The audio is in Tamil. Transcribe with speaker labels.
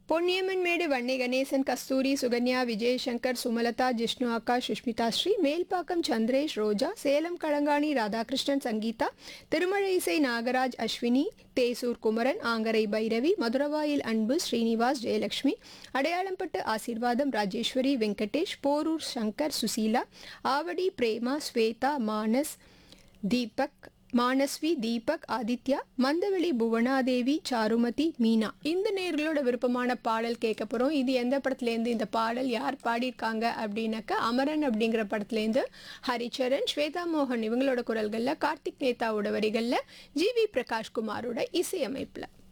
Speaker 1: பொன்னியம்மன்மேடு வன்னி கணேசன் கஸ்தூரி சுகன்யா விஜயசங்கர் சுமலதா ஜிஷ்ணு அக்கா சுஷ்மிதா ஸ்ரீ மேல்பாக்கம் சந்திரேஷ் ரோஜா சேலம் களங்காணி ராதாகிருஷ்ணன் சங்கீதா திருமழை இசை நாகராஜ் அஸ்வினி தேசூர் குமரன் ஆங்கரை பைரவி மதுரவாயில் அன்பு ஸ்ரீனிவாஸ் ஜெயலட்சுமி அடையாளம்பட்டு ஆசீர்வாதம் ராஜேஸ்வரி வெங்கடேஷ் போரூர் சங்கர் சுசீலா ஆவடி பிரேமா ஸ்வேதா மானஸ் தீபக் மானஸ்வி தீபக் ஆதித்யா மந்தவெளி புவனாதேவி சாருமதி மீனா இந்த நேர்களோட விருப்பமான பாடல் கேட்க போகிறோம் இது எந்த படத்துலேருந்து இந்த பாடல் யார் பாடியிருக்காங்க அப்படின்னாக்கா அமரன் அப்படிங்கிற படத்துலேருந்து ஹரிச்சரன் ஸ்வேதா மோகன் இவங்களோட குரல்களில் கார்த்திக் நேதாவோட வரிகளில் ஜி வி பிரகாஷ்குமாரோட இசையமைப்பில்